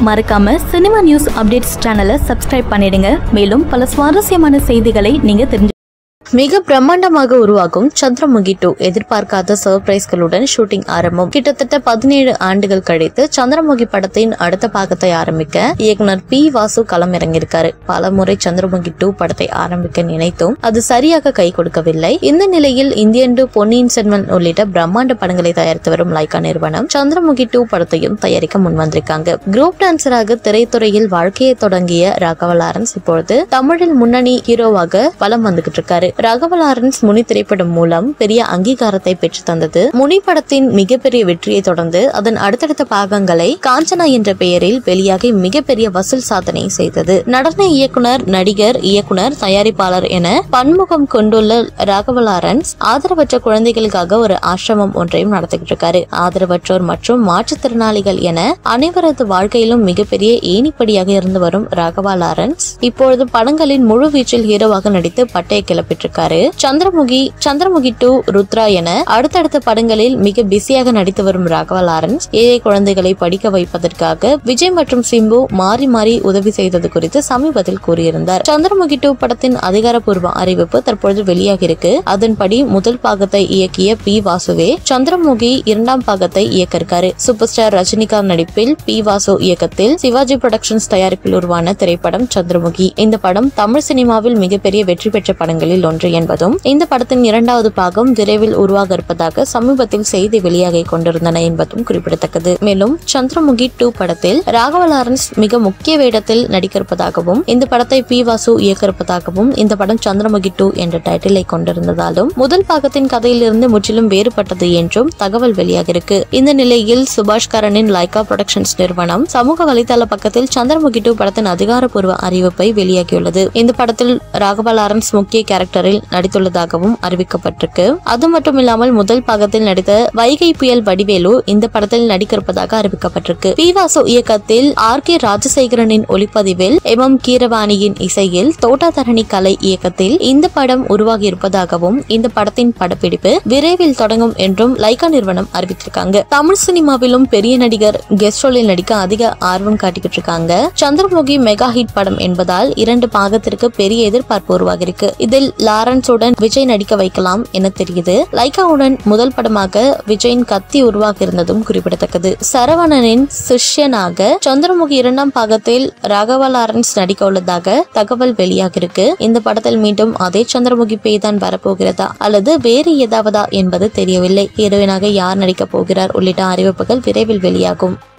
மறக்காம cinema news updates சேனலை subscribe பண்ணிடுங்க மேலும் பல சுவாரஸ்யமான செய்திகளை நீங்க தெரிஞ்சு மிக பிரம்மாண்டமாக உருவாகும் சந்திரமுகி டூ எதிர்பார்க்காத சர்ப்ரைஸ்களுடன் ஷூட்டிங் ஆரம்பம் கிட்டத்தட்ட பதினேழு ஆண்டுகள் கழித்து சந்திரமுகி படத்தின் அடுத்த பாகத்தை ஆரம்பிக்க இயக்குனர் பி வாசு களம் இறங்கியிருக்காரு பல முறை சந்திரமுகி டூ படத்தை ஆரம்பிக்க நினைத்தும் அது சரியாக கை கொடுக்கவில்லை இந்த நிலையில் இந்தியன் டூ பொன்னியின் செல்வன் உள்ளிட்ட பிரம்மாண்ட படங்களை தயாரித்து வரும் லைகா நிறுவனம் சந்திரமுகி டூ படத்தையும் தயாரிக்க முன்வந்திருக்காங்க குரூப் டான்சராக திரைத்துறையில் வாழ்க்கையை தொடங்கிய ராகவ லாரன்ஸ் இப்பொழுது தமிழில் முன்னணி ஹீரோவாக வலம் வந்துகிட்டு இருக்காரு ராகவ லாரன்ஸ் முனி திரைப்படம் மூலம் பெரிய அங்கீகாரத்தை பெற்று தந்தது முனி படத்தின் மிகப்பெரிய வெற்றியை தொடர்ந்து அதன் அடுத்தடுத்த பாகங்களை காஞ்சனா என்ற பெயரில் வெளியாகி மிகப்பெரிய வசூல் சாதனை செய்தது நடன இயக்குனர் நடிகர் இயக்குனர் தயாரிப்பாளர் என பன்முகம் கொண்டுள்ள ராகவ லாரன்ஸ் ஆதரவற்ற குழந்தைகளுக்காக ஒரு ஆசிரமம் ஒன்றையும் நடத்திக்கிட்டு இருக்காரு ஆதரவற்றோர் மற்றும் மாற்றுத்திறனாளிகள் என அனைவரது வாழ்க்கையிலும் மிகப்பெரிய ஏணிப்படியாக இருந்து வரும் ராகவா லாரன்ஸ் இப்பொழுது படங்களின் முழு வீச்சில் ஹீரோவாக நடித்து பட்டையை கிளப்பிட்டிருக்காரு சந்திரமுகி சந்திரமுகி டூ ருத்ரா என அடுத்தடுத்த படங்களில் மிக பிஸியாக நடித்து வரும் ராகவா லாரன்ஸ் ஏழை குழந்தைகளை படிக்க வைப்பதற்காக விஜய் மற்றும் சிம்பு மாறி மாறி உதவி செய்தது குறித்து சமீபத்தில் கூறியிருந்தார் சந்திரமுகி டூ படத்தின் அதிகாரப்பூர்வ அறிவிப்பு தற்பொழுது வெளியாகியிருக்கு அதன்படி முதல் பாகத்தை இயக்கிய பி வாசுவே சந்திரமுகி இரண்டாம் பாகத்தை இயக்க இருக்காரு சூப்பர் ஸ்டார் ரஜினிகாந்த் நடிப்பில் பி வாசு இயக்கத்தில் சிவாஜி புரொடக்ஷன்ஸ் தயாரிப்பில் உருவான திரைப்படம் சந்திரமுகி இந்த படம் தமிழ் சினிமாவில் மிகப்பெரிய வெற்றி பெற்ற படங்களில் ஒன்று என்பதும் இந்த படத்தின் இரண்டாவது பாகம் விரைவில் உருவாக இருப்பதாக சமீபத்தில் செய்தி வெளியாகி கொண்டிருந்தன என்பதும் குறிப்பிடத்தக்கது மேலும் சந்திரமுகி டூ படத்தில் ராகவ லாரன்ஸ் மிக முக்கிய வேடத்தில் நடிக்க இருப்பதாகவும் இந்த படத்தை பி வாசு இயக்க இருப்பதாகவும் இந்த படம் சந்திரமுகி டூ என்ற டைட்டிலை கொண்டிருந்ததாலும் முதல் பாகத்தின் கதையிலிருந்து முற்றிலும் வேறுபட்டது என்றும் தகவல் வெளியாகிருக்கு இந்த நிலையில் சுபாஷ் கரனின் லைகா புரொடக்ஷன்ஸ் நிறுவனம் சமூக வலைதள பக்கத்தில் சந்திரமுகி டூ படத்தின் அதிகாரப்பூர்வ அறிவிப்பை வெளியாகியுள்ளது இந்த படத்தில் ராகவ லாரன்ஸ் முக்கிய கேரக்டரில் நடித்துள்ளதாகவும் அறிவிக்கப்பட்டிருக்கு அது மட்டும் இல்லாமல் முதல் பாகத்தில் நடித்த வைகை புயல் வடிவேலு இந்த படத்தில் நடிக்க இருப்பதாக அறிவிக்கப்பட்டிருக்கு பி வாசு இயக்கத்தில் ஆர் கே ராஜசேகரனின் ஒளிப்பதிவில் எம் எம் கீரவாணியின் இசையில் தோட்டாதரணி கலை இயக்கத்தில் இந்த படம் உருவாகி இருப்பதாகவும் இந்த படத்தின் படப்பிடிப்பு விரைவில் தொடங்கும் என்றும் லைகா நிறுவனம் அறிவித்திருக்காங்க தமிழ் சினிமாவிலும் பெரிய நடிகர் கெஸ்ட் ரோலில் நடிக்க அதிக ஆர்வம் காட்டிக்கிட்டு இருக்காங்க சந்திரமுகி மெகா ஹிட் படம் என்பதால் இரண்டு பாகத்திற்கு பெரிய எதிர்பார்ப்பு உருவாகிருக்கு இதில் லாரன்ஸுடன் விஜய் நடிக்க வைக்கலாம் என தெரியுது லைகாவுடன் முதல் படமாக விஜயின் கத்தி உருவாகி இருந்ததும் குறிப்பிடத்தக்கது சரவணனின் சிஷ்யனாக சந்திரமுகி இரண்டாம் பாகத்தில் ராகவா லாரன்ஸ் நடிக்க உள்ளதாக தகவல் வெளியாகிருக்கு இந்த படத்தில் மீண்டும் அதே சந்திரமுகி பேய் தான் வரப்போகிறதா அல்லது வேறு ஏதாவதா என்பது தெரியவில்லை ஹீரோயினாக யார் நடிக்கப் போகிறார் உள்ளிட்ட அறிவிப்புகள் விரைவில் வெளியாகும்